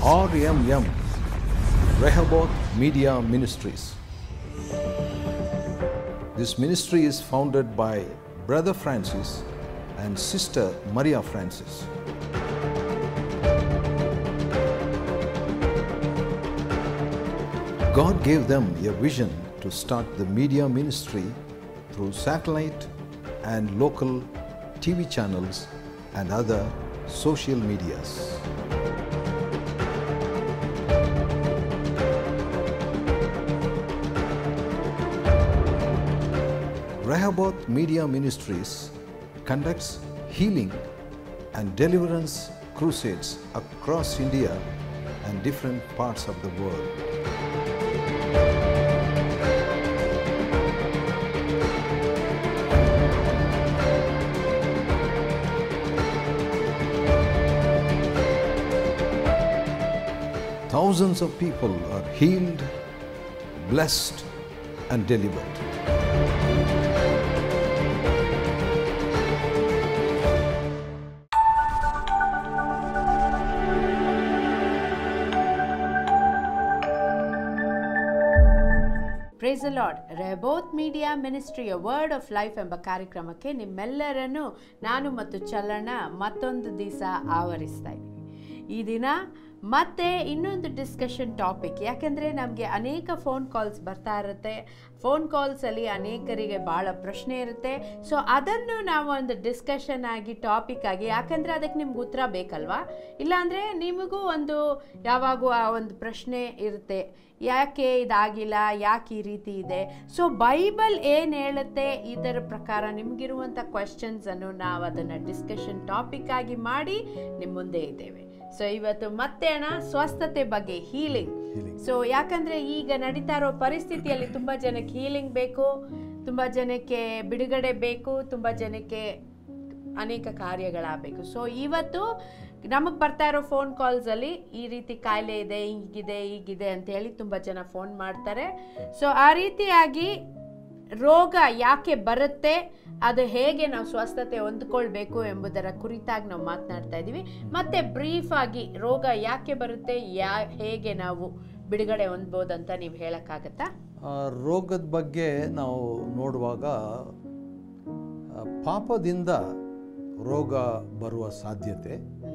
RMM Rehoboth Media Ministries. This ministry is founded by Brother Francis and Sister Maria Francis. God gave them a vision to start the media ministry through satellite and local TV channels and other social medias. Rehoboth Media Ministries conducts healing and deliverance crusades across India and different parts of the world. Thousands of people are healed, blessed, and delivered. Praise Lord Rehoboth media ಮಿನಿಸ್ಟ್ರಿಯ word of life ಎಂಬ ಕಾರ್ಯಕ್ರಮಕ್ಕೆ ನಿಮ್ಮೆಲ್ಲರನ್ನು ನಾನು ಮತ್ತು ಚಲನ ಮತ್ತೊಂದು ದಿವಸ ಆವರಿಸ್ತಾ ಇದ್ದೀವಿ ಈ ದಿನ ಮತ್ತೆ ಇನ್ನೊಂದು ಡಿಸ್ಕಷನ್ ಟಾಪಿಕ್ ಯಾಕೆಂದರೆ ನಮಗೆ ಅನೇಕ ಫೋನ್ ಕಾಲ್ಸ್ ಬರ್ತಾ ಇರುತ್ತೆ ಫೋನ್ ಕಾಲ್ಸಲ್ಲಿ ಅನೇಕರಿಗೆ ಭಾಳ ಪ್ರಶ್ನೆ ಇರುತ್ತೆ ಸೊ ಅದನ್ನು ನಾವು ಒಂದು ಡಿಸ್ಕಷನ್ ಆಗಿ ಟಾಪಿಕ್ ಆಗಿ ಯಾಕಂದರೆ ಅದಕ್ಕೆ ನಿಮ್ಗೆ ಉತ್ತರ ಬೇಕಲ್ವಾ ಇಲ್ಲಾಂದರೆ ನಿಮಗೂ ಒಂದು ಯಾವಾಗೂ ಆ ಒಂದು ಪ್ರಶ್ನೆ ಇರುತ್ತೆ ಯಾಕೆ ಇದಾಗಿಲ್ಲ ಯಾಕೆ ಈ ರೀತಿ ಇದೆ ಸೊ ಬೈಬಲ್ ಏನು ಹೇಳುತ್ತೆ ಇದರ ಪ್ರಕಾರ ನಿಮಗಿರುವಂಥ ಕ್ವೆಶನ್ಸನ್ನು ನಾವು ಅದನ್ನು ಡಿಸ್ಕಷನ್ ಟಾಪಿಕ್ ಆಗಿ ಮಾಡಿ ನಿಮ್ಮ ಮುಂದೆ ಇದ್ದೇವೆ ಸೊ ಇವತ್ತು ಮತ್ತೆ ಅಣ್ಣ ಸ್ವಸ್ಥತೆ ಬಗ್ಗೆ ಹೀಲಿಂಗ್ ಸೊ ಯಾಕಂದ್ರೆ ಈಗ ನಡೀತಾ ಇರೋ ಪರಿಸ್ಥಿತಿಯಲ್ಲಿ ತುಂಬ ಜನಕ್ಕೆ ಹೀಲಿಂಗ್ ಬೇಕು ತುಂಬ ಜನಕ್ಕೆ ಬಿಡುಗಡೆ ಬೇಕು ತುಂಬ ಜನಕ್ಕೆ ಅನೇಕ ಕಾರ್ಯಗಳಾಗಬೇಕು ಸೊ ಇವತ್ತು ನಮಗೆ ಬರ್ತಾ ಇರೋ ಫೋನ್ ಕಾಲ್ಸಲ್ಲಿ ಈ ರೀತಿ ಕಾಯಿಲೆ ಇದೆ ಹೀಗಿದೆ ಹೀಗಿದೆ ಅಂತ ಹೇಳಿ ತುಂಬ ಜನ ಫೋನ್ ಮಾಡ್ತಾರೆ ಸೊ ಆ ರೀತಿಯಾಗಿ ರೋಗ ಯಾಕೆ ಬರುತ್ತೆ ಅದು ಹೇಗೆ ನಾವು ಸ್ವಸ್ಥತೆ ಹೊಂದ್ಕೊಳ್ಬೇಕು ಎಂಬುದರ ಕುರಿತಾಗಿ ನಾವು ಮಾತನಾಡ್ತಾ ಇದ್ದೀವಿ ಮತ್ತೆ ಬ್ರೀಫ್ ಆಗಿ ರೋಗ ಯಾಕೆ ಬರುತ್ತೆ ಯಾ ಹೇಗೆ ನಾವು ಬಿಡುಗಡೆ ಹೊಂದ್ಬೋದು ಅಂತ ನೀವು ಹೇಳಕ್ಕಾಗತ್ತಾ ಆ, ರೋಗದ ಬಗ್ಗೆ ನಾವು ನೋಡುವಾಗ ಆ, ಪಾಪದಿಂದ ರೋಗ ಬರುವ ಸಾಧ್ಯತೆ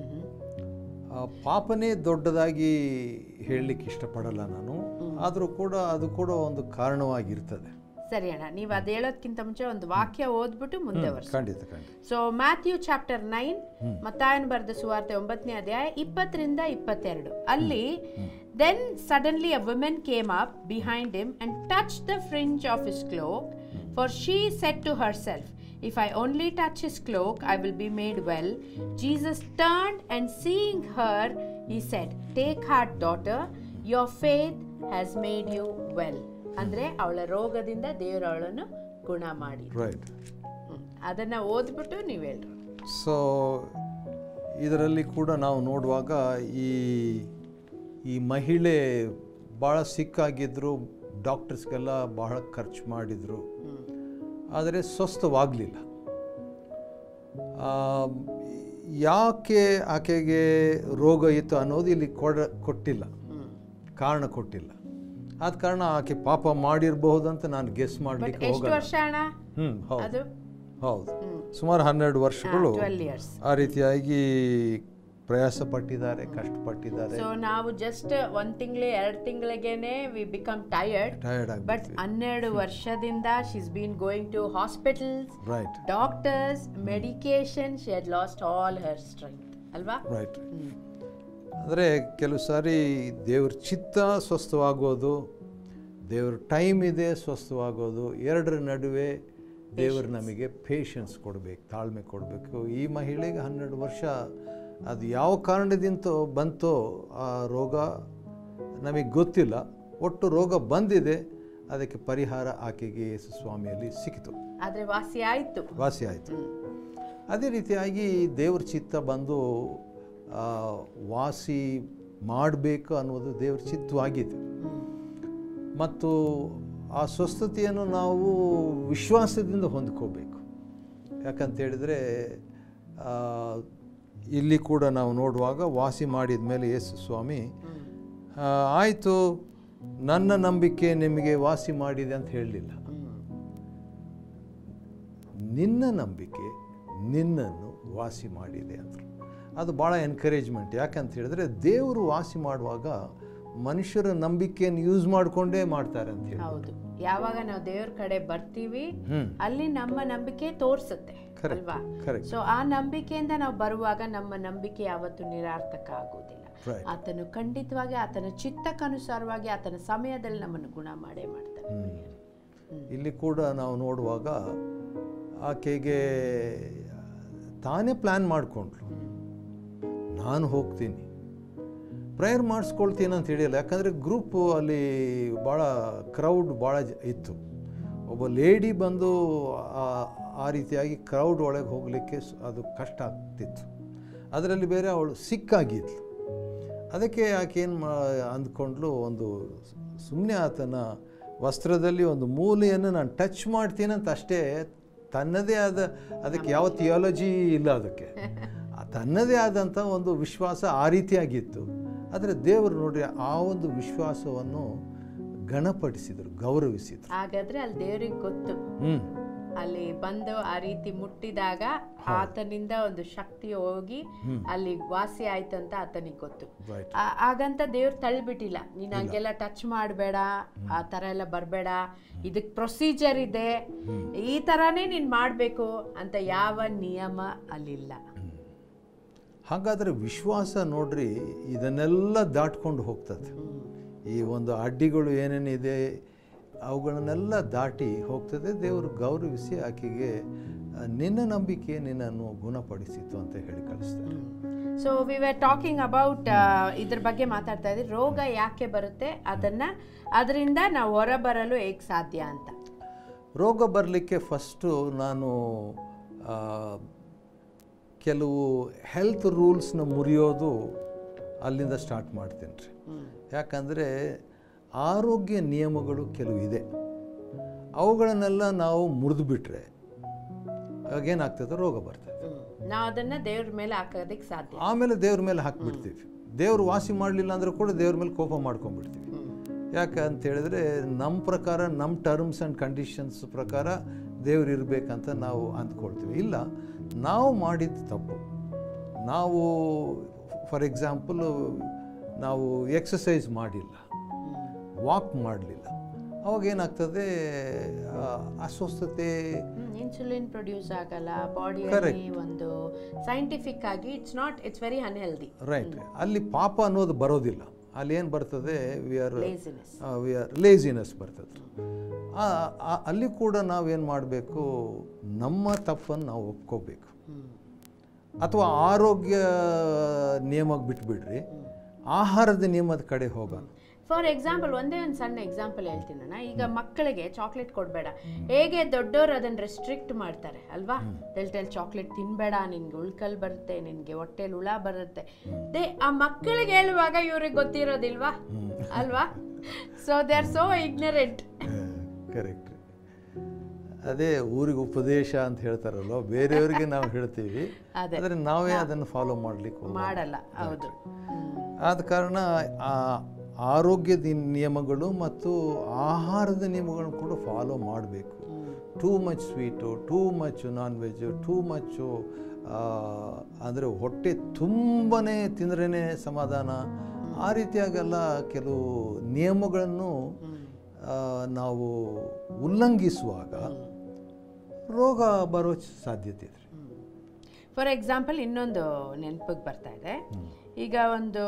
ಆ, ಪಾಪನೇ ದೊಡ್ಡದಾಗಿ ಹೇಳಲಿಕ್ಕೆ ಇಷ್ಟಪಡಲ್ಲ ನಾನು ಆದರೂ ಕೂಡ ಅದು ಕೂಡ ಒಂದು ಕಾರಣವಾಗಿರ್ತದೆ ಸರಿ ಅಣ್ಣ ನೀವು ಅದು ಹೇಳೋದ್ಕಿಂತ ಮುಂಚೆ ಒಂದು ವಾಕ್ಯ ಓದ್ಬಿಟ್ಟು ಮುಂದೆ ವರ್ಷ ಖಂಡಿತ ಖಂಡಿತ ಸೊ ಮ್ಯಾಥ್ಯೂ ಚಾಪ್ಟರ್ ನೈನ್ ಮತ್ತಾಯನ ಬರೆದ ಸುವಾರ್ತೆ ಒಂಬತ್ತನೇ ಅಧ್ಯಾಯ ಇಪ್ಪತ್ತರಿಂದ ಇಪ್ಪತ್ತೆರಡು ಅಲ್ಲಿ then suddenly a woman came up behind him and touch the fringe of his cloak for she said to herself if I only touch his cloak I will be made well Jesus turn and seeing her he said take heart daughter your faith has made you well ಅಂದ್ರೆ ಅವಳ ರೋಗದಿಂದ ದೇವರು ಅವಳನ್ನು ಗುಣ ಮಾಡಿ right ಹ್ಮ್. ಅದನ್ನ ಓದ್ಬಿಟ್ಟು ನೀವು ಹೇಳ್ರಿ ಸೊ ಇದರಲ್ಲಿ ಕೂಡ ನಾವು ನೋಡುವಾಗ ಈ ಈ ಮಹಿಳೆ ಭಾಳ ಸಿಕ್ಕಾಗಿದ್ದರು ಡಾಕ್ಟರ್ಸ್ಗೆಲ್ಲ ಬಹಳ ಖರ್ಚು ಮಾಡಿದರು ಆದರೆ ಸ್ವಸ್ಥವಾಗಲಿಲ್ಲ ಯಾಕೆ ಆಕೆಗೆ ರೋಗ ಇತ್ತು ಅನ್ನೋದು ಇಲ್ಲಿ ಕೊಡ ಕೊಟ್ಟಿಲ್ಲ ಕಾರಣ ಕೊಟ್ಟಿಲ್ಲ ಆದ ಕಾರಣ ಆಕೆ ಪಾಪ ಮಾಡಿರಬಹುದಂತ ನಾನು ಗೆಸ್ ಬಟ್ ಮಾಡಲಿಕ್ಕೆ ಎಷ್ಟು ಹೋಗಲ್ಲ ವರ್ಷ ಅಣ್ಣ ಹ್ಮ್ ಹೌದು ಅದು ಹೌದು ಸುಮಾರು ಹನ್ನೆರಡು ವರ್ಷಗಳು ಟ್ವೆಲ್ ಇಯರ್ಸ್ ಆ ರೀತಿಯಾಗಿ ಪ್ರಯಾಸ ಪಟ್ಟಿದ್ದಾರೆ ಕಷ್ಟಪಟ್ಟಿದ್ದಾರೆ ಸೊ ನಾವು ಜಸ್ಟ್ ಒಂದ್ ತಿಂಗಳು ಎರಡು ತಿಂಗಳಿಗೆನೆ we become tired tired but ಆಗ್ಬಿಡ್ತೀವಿ ಹನ್ನೆರಡು ವರ್ಷದಿಂದ she's been going to hospitals right doctors medication she had lost all her strength ಅಲ್ವಾ ರೈಟ್ ಅಂದರೆ ಕೆಲವು ಸಾರಿ ದೇವ್ರ ಚಿತ್ತ ಸ್ವಸ್ಥವಾಗೋದು ದೇವ್ರ ಟೈಮ್ ಇದೆ ಸ್ವಸ್ಥವಾಗೋದು ಎರಡರ ನಡುವೆ ದೇವರು ನಮಗೆ ಪೇಷನ್ಸ್ ಕೊಡಬೇಕು ತಾಳ್ಮೆ ಕೊಡಬೇಕು ಈ ಮಹಿಳೆಗೆ ಹನ್ನೆರಡು ವರ್ಷ ಅದು ಯಾವ ಕಾರಣದಿಂದ ಬಂತೋ ಆ ರೋಗ ನಮಗೆ ಗೊತ್ತಿಲ್ಲ ಒಟ್ಟು ರೋಗ ಬಂದಿದೆ ಅದಕ್ಕೆ ಪರಿಹಾರ ಆಕೆಗೆ ಯೇಸು ಸ್ವಾಮಿಯಲ್ಲಿ ಸಿಕ್ಕಿತು ಆದ್ರೆ ವಾಸಿ ಆಯ್ತು ವಾಸಿ ಆಯಿತು ಅದೇ ರೀತಿಯಾಗಿ ದೇವ್ರ ಚಿತ್ತ ಬಂದು ಆ, ವಾಸಿ ಮಾಡಬೇಕು ಅನ್ನೋದು ದೇವ್ರ ಚಿತ್ತವಾಗಿದೆ ಮತ್ತು ಆ ಸ್ವಸ್ಥತೆಯನ್ನು ನಾವು ವಿಶ್ವಾಸದಿಂದ ಹೊಂದ್ಕೋಬೇಕು ಯಾಕಂತ ಹೇಳಿದರೆ ಇಲ್ಲಿ ಕೂಡ ನಾವು ನೋಡುವಾಗ ವಾಸಿ ಮಾಡಿದ ಮೇಲೆ ಯೇಸು ಸ್ವಾಮಿ ಆ, ಆಯಿತು ನನ್ನ ನಂಬಿಕೆ ನಿಮಗೆ ವಾಸಿ ಮಾಡಿದೆ ಅಂತ ಹೇಳಲಿಲ್ಲ ನಿನ್ನ ನಂಬಿಕೆ ನಿನ್ನನ್ನು ವಾಸಿ ಮಾಡಿದೆ ಅಂದರು ಅದು ಭಾಳ ಎನ್ಕರೇಜ್ಮೆಂಟ್ ಯಾಕಂತ ಹೇಳಿದ್ರೆ ದೇವರು ವಾಸಿ ಮಾಡುವಾಗ ಮನುಷ್ಯರ ನಂಬಿಕೆಯನ್ನು ಯೂಸ್ ಮಾಡಿಕೊಂಡೇ ಮಾಡ್ತಾರೆ ಅಂತ ಹೇಳಿ ಹೌದು ಯಾವಾಗ ನಾವು ದೇವ್ರ ಕಡೆ ಬರ್ತೀವಿ ಹ್ಮ್. ಅಲ್ಲಿ ನಮ್ಮ ನಂಬಿಕೆ ತೋರ್ಸುತ್ತೆ Correct, ಅಲ್ವಾ correct. ಸೊ ಆ ನಂಬಿಕೆಯಿಂದ ನಾವು ಬರುವಾಗ ನಮ್ಮ ನಂಬಿಕೆ ಯಾವತ್ತೂ ನಿರಾರ್ಥಕ ಆಗೋದಿಲ್ಲ Right. ಆತನು ಖಂಡಿತವಾಗಿ ಆತನ ಚಿತ್ತಕ್ಕನುಸಾರವಾಗಿ ಆತನ ಸಮಯದಲ್ಲಿ ನಮ್ಮನ್ನು ಗುಣ ಮಾಡೇ ಮಾಡ್ತಾನೆ ಹ್ಮ್. ಇಲ್ಲಿ ಕೂಡ ನಾವು ನೋಡುವಾಗ ಆಕೆಗೆ ತಾನೇ ಪ್ಲ್ಯಾನ್ ಮಾಡಿಕೊಂಡ್ಳು ನಾನು ಹೋಗ್ತೀನಿ ಪ್ರೇಯರ್ ಮಾಡಿಸ್ಕೊಳ್ತೀನಿ ಅಂತ ಹೇಳಿಲ್ಲ ಯಾಕಂದರೆ ಗ್ರೂಪು ಅಲ್ಲಿ ಭಾಳ ಕ್ರೌಡ್ ಭಾಳ ಜ- ಇತ್ತು ಒಬ್ಬ ಲೇಡಿ ಬಂದು ಆ- ಆ ರೀತಿಯಾಗಿ ಕ್ರೌಡ್ ಒಳಗೆ ಹೋಗಲಿಕ್ಕೆ ಸ್- ಅದು ಕಷ್ಟ ಆಗ್ತಿತ್ತು ಅದರಲ್ಲಿ ಬೇರೆ ಅವಳು ಸಿಕ್ಕಾಗಿದ್ಲು ಅದಕ್ಕೆ ಆಕೆ ಏನು ಮಾ ಅಂದ್ಕೊಂಡ್ಲು ಒಂದು ಸುಮ್ಮನೆ ಆತನ ವಸ್ತ್ರದಲ್ಲಿ ಒಂದು ಮೂಲೆಯನ್ನು ನಾನು ಟಚ್ ಮಾಡ್ತೀನಿ ಅಂತ ಅಷ್ಟೇ ತನ್ನದೇ ಆದ ಅದಕ್ಕೆ ಯಾವ ಥಿಯಾಲಜಿ ಇಲ್ಲ ಅದಕ್ಕೆ ಆ ತನ್ನದೇ ಆದಂಥ ಒಂದು ವಿಶ್ವಾಸ ಆ ರೀತಿಯಾಗಿತ್ತು ಆದರೆ ದೇವರು ನೋಡ್ರಿ ಆ ಒಂದು ವಿಶ್ವಾಸವನ್ನು ಗಣಪಡಿಸಿದರು ಗೌರವಿಸಿದರು ಹಾಗಾದ್ರೆ ಅಲ್ಲಿ ದೇವ್ರಿಗೆ ಗೊತ್ತು ಹ್ಞೂ ಅಲ್ಲಿ ಬಂದು ಆ ರೀತಿ ಮುಟ್ಟಿದಾಗ ಆತನಿಂದ ಒಂದು ಶಕ್ತಿ ಹೋಗಿ ಅಲ್ಲಿ ವಾಸಿ ಆಯ್ತು ಅಂತ ಆತನಿಗೆ ಗೊತ್ತು ರೈಟ್ ಆ- ಹಾಗಂತ ದೇವ್ರು ತಳ್ಳಿಬಿಟ್ಟಿಲ್ಲ ನೀನು ಹಂಗೆಲ್ಲ ಟಚ್ ಮಾಡಬೇಡ ಆ ಥರ ಎಲ್ಲ ಬರಬೇಡ ಇದಕ್ಕೆ ಪ್ರೊಸೀಜರ್ ಇದೆ ಈ ಥರನೇ ನೀನು ಮಾಡಬೇಕು ಅಂತ ಯಾವ ನಿಯಮ ಅಲ್ಲಿಲ್ಲ ಹಾಗಾದರೆ ವಿಶ್ವಾಸ ನೋಡ್ರಿ ಇದನ್ನೆಲ್ಲ ದಾಟ್ಕೊಂಡು ಹೋಗ್ತದೆ ಈ ಒಂದು ಅಡ್ಡಿಗಳು ಏನೇನಿದೆ ಅವುಗಳನ್ನೆಲ್ಲ ದಾಟಿ ಹೋಗ್ತದೆ ದೇವರು ಗೌರವಿಸಿ ಆಕೆಗೆ ಆ, ನಿನ್ನ ನಂಬಿಕೆ ನಿನ್ನನ್ನು ಗುಣಪಡಿಸಿತು ಅಂತ ಹೇಳಿ ಕಳಿಸ್ತಾರೆ so we were talking about ಇದ್ರ ಬಗ್ಗೆ ಮಾತಾಡ್ತಾ ಇದ್ದೀವಿ ರೋಗ ಯಾಕೆ ಬರುತ್ತೆ ಅದನ್ನ ಅದರಿಂದ ನಾವು ಹೊರಬರಲು ಹೇಗೆ ಸಾಧ್ಯ ಅಂತ ರೋಗ ಬರಲಿಕ್ಕೆ ಫಸ್ಟು ನಾನು ಆ, ಕೆಲವು ಹೆಲ್ತ್ ರೂಲ್ಸ್ನ ಮುರಿಯೋದು ಅಲ್ಲಿಂದ ಸ್ಟಾರ್ಟ್ ಮಾಡ್ತೀನಿ ರೀ ಯಾಕಂದರೆ ಆರೋಗ್ಯ ನಿಯಮಗಳು ಕೆಲವು ಇದೆ ಅವುಗಳನ್ನೆಲ್ಲ ನಾವು ಮುರಿದು ಬಿಟ್ಟರೆ ಆಗೇನಾಗ್ತದೆ ರೋಗ ಬರ್ತದೆ ನಾವು ಅದನ್ನ ದೇವ್ರ ಮೇಲೆ ಹಾಕೋದಕ್ಕೆ ಸಾಧ್ಯ ಆಮೇಲೆ ದೇವ್ರ ಮೇಲೆ ಹಾಕ್ಬಿಡ್ತೀವಿ ದೇವ್ರು ವಾಸಿ ಮಾಡಲಿಲ್ಲ ಅಂದ್ರೆ ಕೂಡ ದೇವ್ರ ಮೇಲೆ ಕೋಪ ಮಾಡ್ಕೊಂಡ್ಬಿಡ್ತೀವಿ ಯಾಕೆ ಅಂತ ಹೇಳಿದ್ರೆ ನಮ್ಮ ಪ್ರಕಾರ ನಮ್ಮ ಟರ್ಮ್ಸ್ ಆ್ಯಂಡ್ ಕಂಡೀಷನ್ಸ್ ಪ್ರಕಾರ ದೇವ್ರು ಇರಬೇಕಂತ ನಾವು ಅಂದ್ಕೊಳ್ತೀವಿ ಇಲ್ಲ ನಾವು ಮಾಡಿದ ತಪ್ಪು ನಾವು ಫಾರ್ ಎಕ್ಸಾಂಪಲು ನಾವು ಎಕ್ಸಸೈಸ್ ಮಾಡಿಲ್ಲ ವಾಕ್ ಮಾಡಲಿಲ್ಲ ಅವಾಗ ಏನಾಗ್ತದೆ ಆ, ಅಸ್ವಸ್ಥತೆ ಇನ್ಸುಲಿನ್ ಪ್ರೊಡ್ಯೂಸ್ ಆಗಲ್ಲ ಬಾಡಿಯಲ್ಲಿ ಒಂದು ಸೈಂಟಿಫಿಕ್ ಆಗಿ it's not it's very unhealthy right ಅಲ್ಲಿ ಪಾಪ ಅನ್ನೋದು ಬರೋದಿಲ್ಲ ಅಲ್ಲಿ ಏನು ಬರ್ತದೆ we are laziness we are laziness ಬರ್ತದೆ ಆ- ಆ- ಅಲ್ಲಿ ಕೂಡ ನಾವೇನು ಮಾಡಬೇಕು ನಮ್ಮ ತಪ್ಪನ್ನು ನಾವು ಒಪ್ಕೋಬೇಕು ಅಥವಾ ಆರೋಗ್ಯ ನಿಯಮಕ್ಕೆ ಬಿಟ್ಬಿಡ್ರಿ ಆಹಾರದ ನಿಯಮದ ಕಡೆ ಹೋಗೋಣ ಫಾರ್ ಎಕ್ಸಾಂಪಲ್ ಒಂದೇ ಒಂದು ಸಣ್ಣ ಎಕ್ಸಾಂಪಲ್ ಹೇಳ್ತೀನಣ್ಣ ಈಗ ಮಕ್ಕಳಿಗೆ ಚಾಕ್ಲೇಟ್ ಕೊಡಬೇಡ ಹೇಗೆ ದೊಡ್ಡವರು ಅದನ್ನ ರೆಸ್ಟ್ರಿಕ್ಟ್ ಮಾಡ್ತಾರೆ ಅಲ್ವಾ ಟೆಲ್ ಚಾಕ್ಲೇಟ್ ತಿನ್ಬೇಡ ನಿನ್ಗೆ ಉಳ್ಕಲ್ ಬರುತ್ತೆ ನಿನ್ಗೆ ಹೊಟ್ಟೆಲಿ ಹುಳ ಬರುತ್ತೆ ದೇ ಆ ಮಕ್ಕಳಿಗೆ ಹೇಳುವಾಗ ಇವ್ರಿಗೆ ಗೊತ್ತಿರೋದಿಲ್ವಾ ಅಲ್ವಾ so they are so ignorant correct ಅದೇ ಊರಿಗೆ ಉಪದೇಶ ಅಂತ ಹೇಳ್ತಾರಲ್ವ ಬೇರೆಯವರಿಗೆ ನಾವು ಹೇಳ್ತೀವಿ ಅದೇ. ಆದರೆ ನಾವೇ ಅದನ್ನು ಫಾಲೋ ಮಾಡ್ಲಿಕ್ಕೆ ಹೋಗಲ್ಲ. ಮಾಡಲ್ಲ ಹೌದು ಆದ ಕಾರಣ ಆ ಆರೋಗ್ಯದ ನಿಯಮಗಳು ಮತ್ತು ಆಹಾರದ ನಿಯಮಗಳನ್ನು ಕೂಡ ಫಾಲೋ ಮಾಡಬೇಕು too much sweet too much non veg too much ಅಂದರೆ ಹೊಟ್ಟೆ ತುಂಬನೇ ತಿಂದ್ರೇ ಸಮಾಧಾನ ಆ ರೀತಿಯಾಗೆಲ್ಲ ಕೆಲವು ನಿಯಮಗಳನ್ನು ಆ, ನಾವು ಉಲ್ಲಂಘಿಸುವಾಗ ರೋಗ ಬರೋ ಸಾಧ್ಯತೆ ಇದೆ ಫಾರ್ ಎಕ್ಸಾಂಪಲ್ ಇನ್ನೊಂದು ನೆನಪಿಗೆ ಬರ್ತಾ ಇದೆ ಈಗ ಒಂದು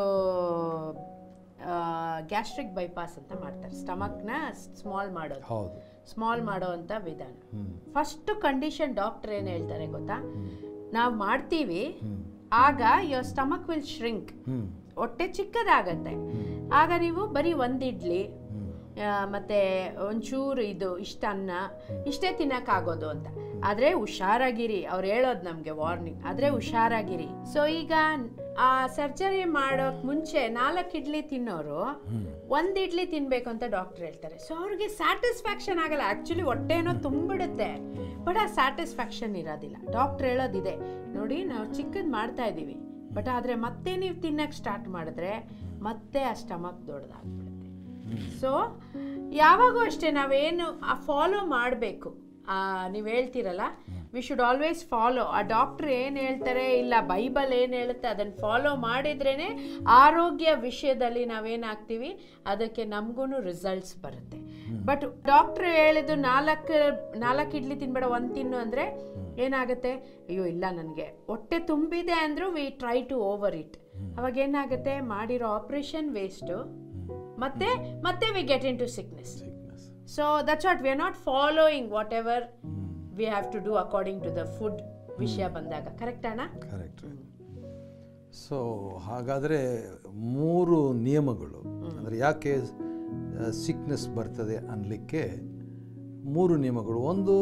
ಗ್ಯಾಸ್ಟ್ರಿಕ್ ಬೈಪಾಸ್ ಅಂತ ಮಾಡ್ತಾರೆ ಸ್ಟಮಕ್ನ ಸ್ಮಾಲ್ ಮಾಡೋದು ಹೌದು ಸ್ಮಾಲ್ ಮಾಡೋ ಅಂತ ವಿಧಾನ ಹ್ಮ್. ಫಸ್ಟ್ ಕಂಡೀಷನ್ ಡಾಕ್ಟರ್ ಏನು ಹೇಳ್ತಾರೆ ಗೊತ್ತಾ ನಾವು ಮಾಡ್ತೀವಿ ಹ್ಮ್. ಆಗ ಯೋರ್ ಸ್ಟಮಕ್ ವಿಲ್ ಶ್ರಿಂಕ್ ಹ್ಞೂ ಹೊಟ್ಟೆ ಚಿಕ್ಕದಾಗತ್ತೆ ಆಗ ನೀವು ಬರೀ ಒಂದು ಇಡ್ಲಿ ಆ, ಮತ್ತೆ ಒಂಚೂರು ಇದು ಇಷ್ಟ ಅನ್ನ ಇಷ್ಟೇ ತಿನ್ನಕ್ಕಾಗೋದು ಅಂತ ಆದ್ರೆ ಹುಷಾರಾಗಿರಿ ಅವ್ರು ಹೇಳೋದು ನಮಗೆ ವಾರ್ನಿಂಗ್ ಆದ್ರೆ ಹುಷಾರಾಗಿರಿ ಸೊ ಈಗ ಆ ಸರ್ಜರಿ ಮಾಡೋಕ್ ಮುಂಚೆ ನಾಲ್ಕು ಇಡ್ಲಿ ತಿನ್ನೋರು ಒಂದ್ ಇಡ್ಲಿ ತಿನ್ಬೇಕು ಅಂತ ಡಾಕ್ಟರ್ ಹೇಳ್ತಾರೆ ಸೊ ಅವ್ರಿಗೆ ಸ್ಯಾಟಿಸ್ಫ್ಯಾಕ್ಷನ್ ಆಗಲ್ಲ ಆಕ್ಚುಲಿ ಹೊಟ್ಟೆ ಏನೋ ತುಂಬಿಡುತ್ತೆ ಬಟ್ ಆ ಸ್ಯಾಟಿಸ್ಫ್ಯಾಕ್ಷನ್ ಇರೋದಿಲ್ಲ ಡಾಕ್ಟರ್ ಹೇಳೋದಿದೆ ನೋಡಿ ನಾವು ಚಿಕ್ಕದ್ ಮಾಡ್ತಾ ಇದ್ದೀವಿ ಬಟ್ ಆದ್ರೆ ಮತ್ತೆ ನೀವು ತಿನ್ನಕ್ ಸ್ಟಾರ್ಟ್ ಮಾಡಿದ್ರೆ ಮತ್ತೆ ಆ ಸ್ಟಮಕ್ ದೊಡ್ಡದಾಗ್ಬಿಡುತ್ತೆ ಸೊ ಯಾವಾಗೂ ಅಷ್ಟೇ ನಾವೇನು ಫಾಲೋ ಮಾಡಬೇಕು ನೀವು ಹೇಳ್ತೀರಲ್ಲ ವಿ ಶುಡ್ ಆಲ್ವೇಸ್ ಫಾಲೋ ಆ ಡಾಕ್ಟ್ರ್ ಏನು ಹೇಳ್ತಾರೆ ಇಲ್ಲ ಬೈಬಲ್ ಏನು ಹೇಳುತ್ತೆ ಅದನ್ನು ಫಾಲೋ ಮಾಡಿದ್ರೇ ಆರೋಗ್ಯ ವಿಷಯದಲ್ಲಿ ನಾವೇನಾಗ್ತೀವಿ ಅದಕ್ಕೆ ನಮಗೂ ರಿಸಲ್ಟ್ಸ್ ಬರುತ್ತೆ ಬಟ್ ಡಾಕ್ಟ್ರ್ ಹೇಳಿದ್ದು ನಾಲ್ಕು ನಾಲ್ಕು ಇಡ್ಲಿ ತಿನ್ಬೇಡ ಒಂದು ತಿನ್ನು ಅಂದರೆ ಏನಾಗುತ್ತೆ ಅಯ್ಯೋ ಇಲ್ಲ ನನಗೆ ಹೊಟ್ಟೆ ತುಂಬಿದೆ ಅಂದರೂ we try to overeat ಅವಾಗ ಏನಾಗುತ್ತೆ ಮಾಡಿರೋ ಆಪ್ರೇಷನ್ ವೇಸ್ಟು ಮತ್ತೆ ಮತ್ತೆ we get into sickness sickness so that's what we are not following whatever we have to do according to the food ವಿಷಯ ಬಂದಾಗ ಕರೆಕ್ಟ್ ಅಣ್ಣ correct so ಹಾಗಾದರೆ ಮೂರು ನಿಯಮಗಳು ಅಂದರೆ ಯಾಕೆ ಸಿಕ್ನೆಸ್ ಬರ್ತದೆ ಅನ್ನಲಿಕ್ಕೆ ಮೂರು ನಿಯಮಗಳು ಒಂದು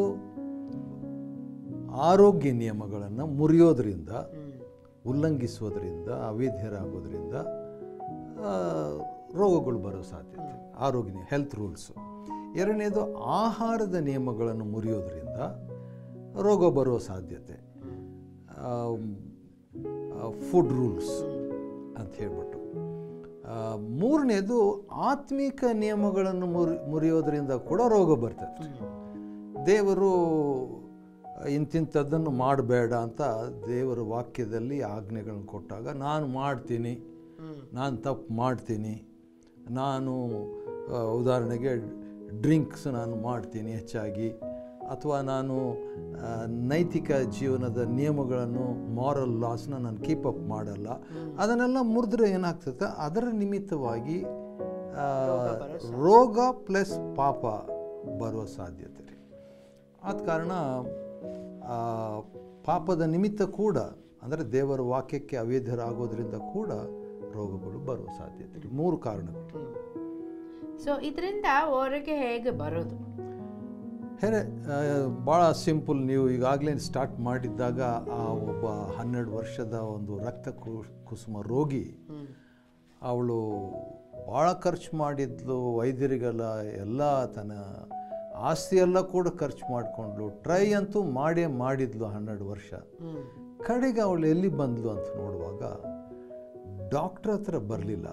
ಆರೋಗ್ಯ ನಿಯಮಗಳನ್ನು ಮುರಿಯೋದ್ರಿಂದ ಉಲ್ಲಂಘಿಸೋದ್ರಿಂದ ಅವೇದ್ಯರಾಗೋದ್ರಿಂದ ಆ, ರೋಗಗಳು ಬರೋ ಸಾಧ್ಯತೆ ಆರೋಗ್ಯ ಹೆಲ್ತ್ ರೂಲ್ಸು ಎರಡನೇದು ಆಹಾರದ ನಿಯಮಗಳನ್ನು ಮುರಿಯೋದ್ರಿಂದ ರೋಗ ಬರೋ ಸಾಧ್ಯತೆ ಫುಡ್ ರೂಲ್ಸ್ ಅಂತ ಹೇಳ್ಬಿಟ್ಟು ಆ, ಮೂರನೇದು ಆತ್ಮಿಕ ನಿಯಮಗಳನ್ನು ಮುರಿ ಮುರಿಯೋದ್ರಿಂದ ಕೂಡ ರೋಗ ಬರ್ತದೆ ದೇವರು ಇಂತಿಂಥದ್ದನ್ನು ಮಾಡಬೇಡ ಅಂತ ದೇವರ ವಾಕ್ಯದಲ್ಲಿ ಆಜ್ಞೆಗಳನ್ನು ಕೊಟ್ಟಾಗ ನಾನು ಮಾಡ್ತೀನಿ ನಾನು ತಪ್ಪು ಮಾಡ್ತೀನಿ ನಾನು ಆ, ಉದಾಹರಣೆಗೆ ಡ್ರಿಂಕ್ಸ್ ನಾನು ಮಾಡ್ತೀನಿ ಹೆಚ್ಚಾಗಿ ಅಥವಾ ನಾನು ಆ, ನೈತಿಕ ಜೀವನದ ನಿಯಮಗಳನ್ನು ಮಾರಲ್ ಲಾಸ್ನ ನಾನು ಕೀಪ್ ಅಪ್ ಮಾಡಲ್ಲ ಅದನ್ನೆಲ್ಲ ಮುರಿದ್ರೆ ಏನಾಗ್ತದೆ ಅದರ ನಿಮಿತ್ತವಾಗಿ ಆ, ರೋಗ ಪ್ಲಸ್ ಪಾಪ ಬರುವ ಸಾಧ್ಯತೆ ರೀ ಆದ ಕಾರಣ ಆ, ಪಾಪದ ನಿಮಿತ್ತ ಕೂಡ ಅಂದರೆ ದೇವರ ವಾಕ್ಯಕ್ಕೆ ಅವೇದ್ಯರಾಗೋದ್ರಿಂದ ಕೂಡ ರೋಗಗಳು ಬರುವ ಸಾಧ್ಯತೆ ರೀ ಮೂರು ಕಾರಣಗಳು ಸೊ ಇದರಿಂದ ಹೊರಗೆ ಹೇಗೆ ಬರೋದು ಹೇರೆ ಭಾಳ ಸಿಂಪಲ್ ನೀವು ಈಗಾಗಲೇ ಸ್ಟಾರ್ಟ್ ಮಾಡಿದ್ದಾಗ ಆ ಒಬ್ಬ ಹನ್ನೆರಡು ವರ್ಷದ ಒಂದು ರಕ್ತ ಕು- ಕುಸುಮ ರೋಗಿ ಅವಳು ಭಾಳ ಖರ್ಚು ಮಾಡಿದ್ಲು ವೈದ್ಯರಿಗೆಲ್ಲ ಎಲ್ಲ ತನ್ನ ಆಸ್ತಿ ಎಲ್ಲ ಕೂಡ ಖರ್ಚು ಮಾಡಿಕೊಂಡ್ಲು ಟ್ರೈ ಅಂತೂ ಮಾಡೇ ಮಾಡಿದ್ಲು ಹನ್ನೆರಡು ವರ್ಷ ಕಡೆಗೆ ಅವಳು ಎಲ್ಲಿ ಬಂದ್ಲು ಅಂತ ನೋಡುವಾಗ ಡಾಕ್ಟ್ರ್ ಹತ್ರ ಬರಲಿಲ್ಲ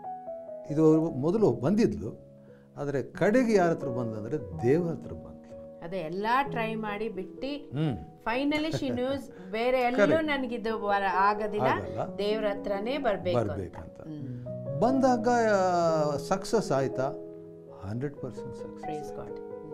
ಇದು ಅವ್ರು ಮೊದಲು ಬಂದಿದ್ಲು ಆದರೆ ಕಡೆಗೆ ಯಾರ ಹತ್ರ ಬಂದಂದರೆ ದೇವರ ಹತ್ರ ಬಂದ್ಲು ಅದೇ ಎಲ್ಲಾ ಟ್ರೈ ಮಾಡಿ ಬಿಟ್ಟು ಹ್ಞೂ ಫೈನಲಿ ಶಿ ನ್ಯೂಸ್ ಬೇರೆ ಎಲ್ಲೂ ನನಗಿದು ಬರ- ಆಗೋದಿಲ್ಲ ಆಗಲ್ಲ. ದೇವ್ರ ಹತ್ರನೇ ಬರ್ಬೇಕು ಅಂತ ಬರ್ಬೇಕಂತ ಬಂದಾಗ ಸಕ್ಸಸ್ ಆಯ್ತಾ hundred percent success praise God